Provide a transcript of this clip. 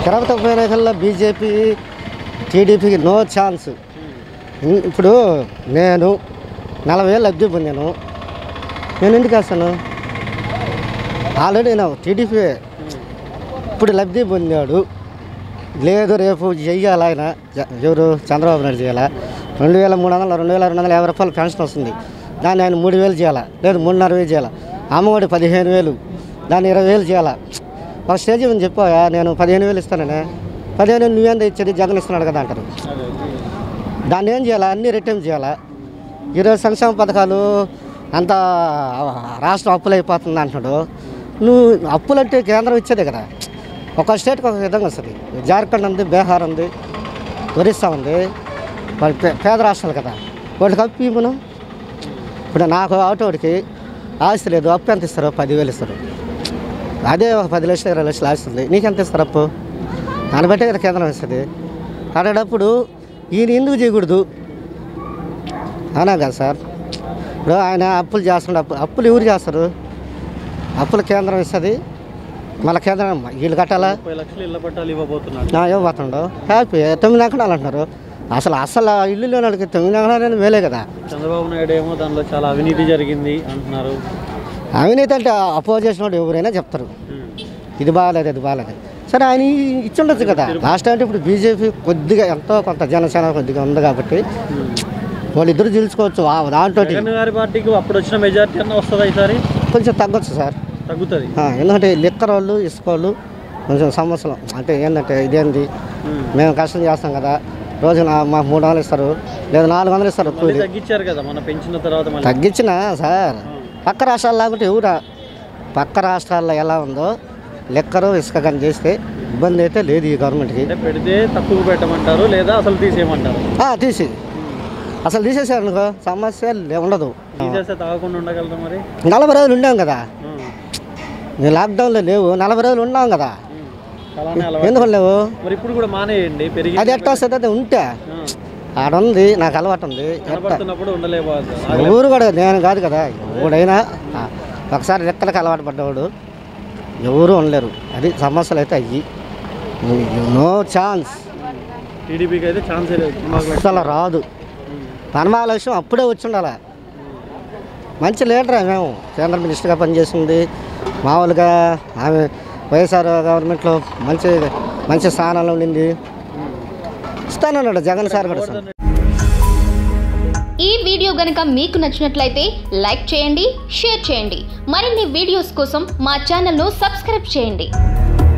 తిరుపతి ఉప ఎన్నికల్లో బీజేపీ టీడీపీకి నో ఛాన్స్ ఇన్- ఇప్పుడు నేను నలభై ఏళ్ళు లబ్ధి పొందాను నేను ఎందుకు వేస్తాను ఆల్రెడీ నేను టీడీపీ ఇప్పుడు లబ్ధి పొందాడు లేదు రేపు చెయ్యాలి ఆయన జ- ఎవరు చంద్రబాబు నాయుడు చేయాలా రెండు వేల మూడు వందలు రెండు వేల రెండు వందల యాభై రూపాయలు పెన్షన్ వస్తుంది దాన్ని ఆయన మూడు వేలు చేయాలా లేదు మూడున్నర వేలు చేయాలా అమ్మఒడి పదిహేను వేలు దాన్ని ఇరవై వేలు చేయాలా ఒక స్టేజ్ ఏమని చెప్పావా నేను పదిహేను వేలు ఇస్తాననే పదిహేను వేలు నువ్వేంత ఇచ్చేది జగన్ ఇస్తున్నాడు కదా అంటారు దాన్ని ఏం చేయాలా అన్ని రిటర్న్ చేయాలా ఈరోజు సంక్షేమ పథకాలు అంత రాష్ట్రం అప్పులు అయిపోతుంది అంటున్నాడు నువ్వు అప్పులంటే కేంద్రం ఇచ్చేదే కదా ఒక స్టేట్కి ఒక విధంగా వస్తుంది జార్ఖండ్ ఉంది బీహార్ ఉంది ఒరిస్సా ఉంది వాళ్ళు పే- పేద రాష్ట్రాలు కదా వాళ్ళకి అప్పు ఇవ్వను ఇప్పుడు నాకు ఆటోడికి ఆస్తి లేదు అప్పు ఎంత ఇస్తారు పదివేలు ఇస్తారు అదే ఒక పది లక్షలు ఇరవై లక్షలు ఆస్తి ఉంది నీకెంత ఇస్తారు అప్పు దాన్ని బట్టే కదా కేంద్రం ఇస్తుంది అలాంటప్పుడు ఈయన ఎందుకు చేయకూడదు అవునా కదా సార్ ఇప్పుడు ఆయన అప్పులు చేస్తున్నాడు అప్పు అప్పులు ఎవరు చేస్తారు అప్పులు కేంద్రం ఇస్తుంది మళ్ళీ కేంద్రం వీళ్ళు కట్టాలా ముప్పై లక్షలు ఇళ్ళ పట్టాలు ఇవ్వబోతున్నాడు నా ఇవ్వబోతుండో హ్యాపీ తొమ్మిది ఎకరాలు అంటున్నారు అసలు అసలు ఆ ఇల్లు లేని వాళ్ళకి తొమ్మిది ఎకరాలు మేలే కదా చంద్రబాబు నాయుడు ఏమో దానిలో చాలా అవినీతి జరిగింది అంటున్నారు అవినీతి అంటే అపోజిషన్ వాడు ఎవరైనా చెప్తారు ఉమ్. ఇది బాగాలేదు ఇది బాగాలేదు సరే ఆయన ఇచ్చి ఉండొచ్చు కదా లాస్ట్ అంటే ఇప్పుడు బీజేపీ కొద్దిగా ఎంతో కొంత జనసేన కొద్దిగా ఉంది కాబట్టి ఉమ్. వాళ్ళిద్దరు గెలుచుకోవచ్చు ఆ దాంట్లో జగన్ గారి పార్టీకి అప్పుడు వచ్చిన మెజార్టీ అన్న వస్తుందా ఈసారి కొంచెం తగ్గొచ్చు సార్ తగ్గుతుంది ఆ, ఎందుకంటే లిక్కర్ వాళ్ళు ఇసుక వాళ్ళు కొంచెం సమస్యలు అంటే ఏంటంటే ఇదేంది ఉమ్. మేము కష్టం చేస్తాం కదా రోజున మాకు మూడు వందలు ఇస్తారు లేదా నాలుగు వందలు ఇస్తారు మళ్ళీ కూలి తగ్గించారు కదా మన పెంచిన తర్వాత మళ్ళీ తగ్గించిన సార్ పక్క రాష్ట్రాలు లాగుంటే ఎవరా పక్క రాష్ట్రాల్లో ఎలా ఉందో లెక్కరు ఇసుక కానీ చేస్తే ఇబ్బంది అయితే లేదు ఈ గవర్నమెంట్కి అంటే పెడితే తక్కువ పెట్టమంటారు లేదా అసలు తీసేయమంటారు ఆ, తీసి అసలు తీసేసారు అనుకో సమస్య లే- ఉండదు తీసేస్తే తాగకుండా ఉండగలరు మరి నలభై రోజులు ఉండాం కదా ఉమ్. ఈ లాక్డౌన్లో లేవు నలభై రోజులు ఉన్నాం కదా ఉమ్. అలానే అలవాటు ఎందుకు లేవు మరి ఇప్పుడు కూడా మానేయండి పెరిగి అది ఎట్లా వస్తుంది అది ఉంటే ఆడ ఉంది నాకు అలవాటు ఉంది ఎట్ట కనబడుతున్నప్పుడు ఉండలేకపోతే ఎవరు కూడా నేను కాదు కదా ఎవడైనా ఆ, ఒకసారి రెక్కలకు అలవాటు పడ్డవాడు ఎవరు ఉండలేరు అది సమస్యలు అయితే అయ్యి నో ఛాన్స్ టీడీపీకి అయితే ఛాన్సే లేదు మాకు అసలు రాదు హనుమాలక్ష్యం అప్పుడే వచ్చి ఉండాలి మంచి లీడర్ మేము కేంద్ర మినిస్టర్గా పనిచేసింది మామూలుగా ఆమె వైఎస్ఆర్ గవర్నమెంట్లో మంచి మంచి స్థానంలో ఉండింది ఇస్తానన్నాడు జగన్ సార్ కూడా ఇస్తాను. ఈ వీడియో గనుక మీకు నచ్చినట్లయితే లైక్ చేయండి షేర్ చేయండి మరిన్ని వీడియోస్ కోసం మా ఛానల్ను సబ్స్క్రైబ్ చేయండి